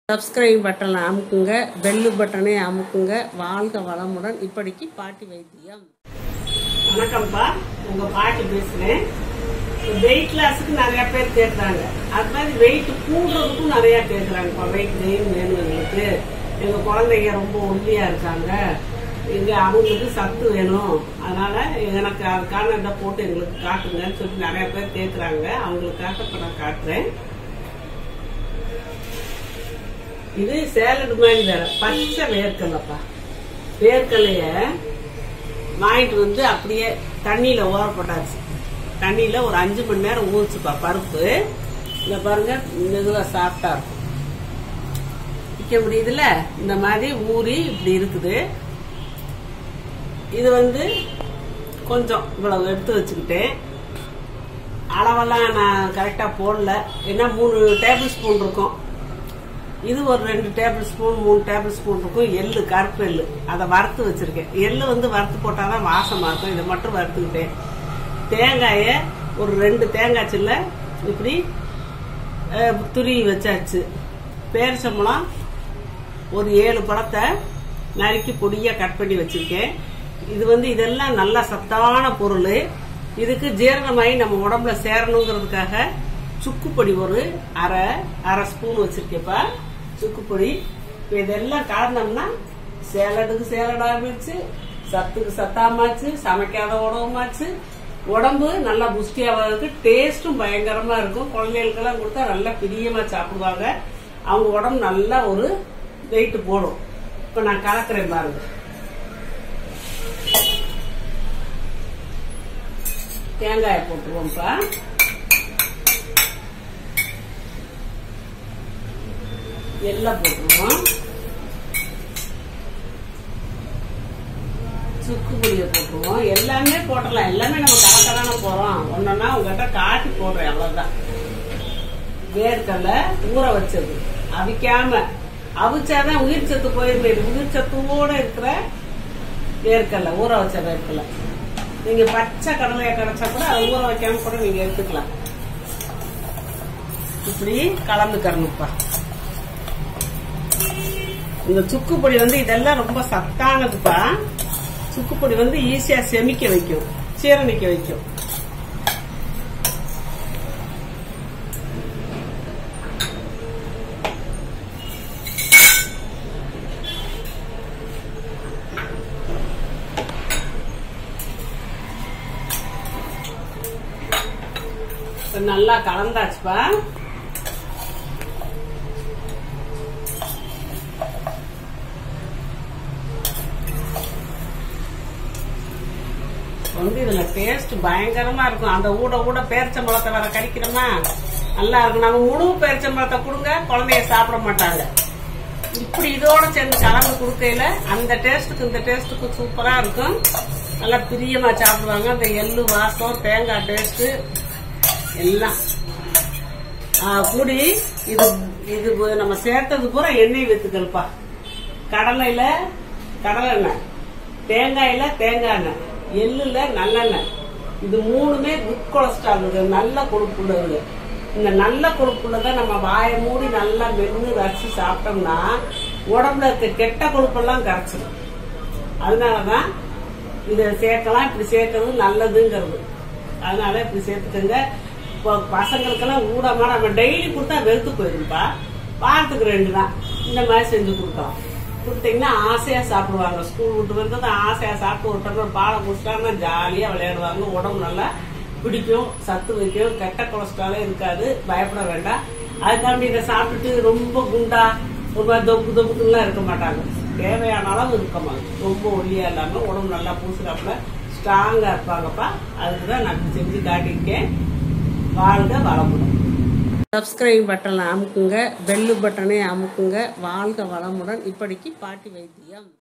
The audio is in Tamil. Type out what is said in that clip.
சப்ஸ்கிரைப் பட்டனை அமுக்குங்க பெல்லு பட்டனை அமுக்குங்க வாழ்க வளமுடன் இப்படிக்கு பாட்டி வைத்தியம் வணக்கம்ப்பா உங்க பாட்டி பேசுறேன் வெயிட் லாஸுக்கு நிறைய பேர் கேட்குறாங்க அது மாதிரி வெயிட் கூடுறதுக்கும் நிறைய கேட்குறாங்கப்பா வெயிட் கெயின் வேணும் எங்களுக்கு எங்க குழந்தைங்க ரொம்ப ஒல்லியா இருக்காங்க இங்க அவங்களுக்கு சத்து வேணும் அதனால எனக்கு அதுக்கான இதை போட்டு எங்களுக்கு காட்டுங்கன்னு சொல்லி நிறைய பேர் கேட்குறாங்க அவங்களுக்காக இப்போ நான் காட்டுறேன் இது சேலட் மாதிரி வேற பச்சை வேர்க்கடலைப்பா வேர்க்கடலைய வாங்கிட்டு வந்து அப்படியே தண்ணியில ஊற போட்டாச்சு தண்ணியில ஒரு அஞ்சு மணி நேரம் ஊறிச்சுப்பா பருப்பு இந்த பாருங்க மெதுவா சாஃப்டா இருக்கும் விற்க முடியுதுல்ல இந்த மாதிரி ஊறி இப்படி இருக்குது இது வந்து கொஞ்சம் இவ்வளவு எடுத்து வச்சுக்கிட்டேன் அளவெல்லாம் நான் கரெக்டா போடல ஏன்னா மூணு டேபிள் ஸ்பூன் இருக்கும் இது ஒரு ரெண்டு டேபிள் ஸ்பூன் மூணு டேபிள் ஸ்பூன் இருக்கும் எள்ளு கருப்பு எள்ளு அதை வறுத்து வச்சிருக்கேன் எள்ளு வந்து வறுத்து போட்டாதான் வாசமா இருக்கும் இதை மட்டும் வறுத்துக்கிட்டேன் தேங்காய ஒரு ரெண்டு தேங்காய் சில்ல இப்படி அஹ், துருவி வச்சாச்சு பேரிச்சம்பழம் ஒரு ஏழு பழத்தை நறுக்கி பொடியா கட் பண்ணி வச்சிருக்கேன் இது வந்து இதெல்லாம் நல்ல சத்தான பொருள் இதுக்கு ஜீரணமாயி நம்ம உடம்புல சேரணுங்கிறதுக்காக சுக்குப்பொடி ஒரு அரை அரை ஸ்பூன் வச்சிருக்கேப்பா சுக்குப்பொடி இப்ப இதெல்லாம் கலந்தோம்னா சேலடுக்கு சேலடாமிச்சு சத்துக்கு சத்தாமாச்சு சமைக்காத உணவுமாச்சு உடம்பு நல்லா புஷ்டியாவதுக்கு டேஸ்டும் பயங்கரமா இருக்கும் குழந்தைகளுக்கெல்லாம் கொடுத்தா நல்லா பிரியமா சாப்பிடுவாங்க அவங்க உடம்பு நல்லா ஒரு வெயிட் போடும் இப்ப நான் கலக்குறேன் பாருங்க தேங்காயை போட்டுருவோம்ப்பா எல்லாம் போட்டுருவோம் சுக்கு பொடியை போட்டுருவோம் எல்லாமே போட்டுடலாம் எல்லாமே நம்ம கலக்க தானே போறோம் ஒன்னொன்னா உங்ககிட்ட காட்டி போடுறேன் அவ்வளவுதான் வேர்க்கடலை ஊற வச்சது அவிக்காம அவிச்சாதான் உயிர் சத்து போயிருந்தது உயிர் சத்துவோட இருக்கிற வேர்க்கடலை ஊற வச்ச வேர்க்கடலை நீங்க பச்சை கடலையை கிடைச்சா கூட அதை ஊற வைக்காம கூட நீங்க எடுத்துக்கலாம் இப்படி கலந்துக்கறணும்ப்பா இந்த சுக்குப்பொடி வந்து இதெல்லாம் ரொம்ப சத்தானதுப்பா சுக்குப்பொடி வந்து ஈஸியா செமிக்க வைக்கும் சீரணிக்க வைக்கும் இப்ப நல்லா கலந்தாச்சுப்பா வந்து இதுல டேஸ்ட் பயங்கரமா இருக்கும் அந்த ஊட ஊட பேரிச்சம்பழத்தை வேற கடிக்கிறோமா நல்லா இருக்கும் நம்ம முழு பேரிச்சம்பழத்தை கொடுங்க குழந்தைய சாப்பிட மாட்டாங்க இப்படி இதோட சேர்ந்து கலந்து கொடுக்கையில அந்த டேஸ்ட்டுக்கு இந்த டேஸ்ட்டுக்கு சூப்பரா இருக்கும் நல்லா பிரியமா சாப்பிடுவாங்க அந்த எள்ளு வாசம் தேங்காய் டேஸ்ட் எல்லாம் ஆ, கூடி இது இது நம்ம சேர்த்தது பூரா எண்ணெய் வித்துக்கள்ப்பா கடலையில கடலை எண்ணெய் தேங்காயில தேங்காய் எண்ணெய் எள்ளுல நல்லெண்ணெய் இது மூணுமே குட் கொலஸ்ட்ரால் இது நல்ல கொழுப்புள்ளது இந்த நல்ல கொழுப்புள்ளதை நம்ம வாயை மூடி நல்லா மென்னு ரசிச்சு சாப்பிட்டோம்னா உடம்புல இருக்க கெட்ட கொழுப்பெல்லாம் கரைச்சிடும் அதனாலதான் இதை சேர்க்கலாம் இப்படி சேர்க்கறது நல்லதுங்கிறது அதனால இப்படி சேர்த்துக்கோங்க இப்போ பசங்களுக்கெல்லாம் ஊடமா நம்ம டெய்லி கொடுத்தா வெறுத்து போயிருப்பா வாரத்துக்கு ரெண்டு தான் இந்த மாதிரி செஞ்சு கொடுக்கலாம் கொடுத்தீங்கன்னா ஆசையா சாப்பிடுவாங்க ஸ்கூல் விட்டு வந்தது ஆசையா சாப்பிட்டு ஒரு டம்ளர் பாலை குடிச்சிட்டாங்கன்னா ஜாலியா விளையாடுவாங்க உடம்பு நல்லா பிடிக்கும் சத்து வைக்கும் கெட்ட கொலஸ்ட்ராலே இருக்காது பயப்பட வேண்டாம் அதுக்காண்டி இதை சாப்பிட்டுட்டு ரொம்ப குண்டா ஒரு மாதிரி தொப்பு தொப்புக்குலாம் இருக்க மாட்டாங்க தேவையான அளவு இருக்கமா ரொம்ப ஒல்லியா இல்லாம உடம்பு நல்லா பூசுறாப்புல ஸ்ட்ராங்கா இருப்பாங்கப்பா அதுக்கு தான் நான் இப்படி செஞ்சு காட்டியிருக்கேன் வாழ்க வளமுடன் சப்ஸ்கிரைப் பட்டனை அமுக்குங்க பெல்லு பட்டனை அமுக்குங்க வாழ்க வளமுடன் இப்படிக்கு பாட்டி வைத்தியம்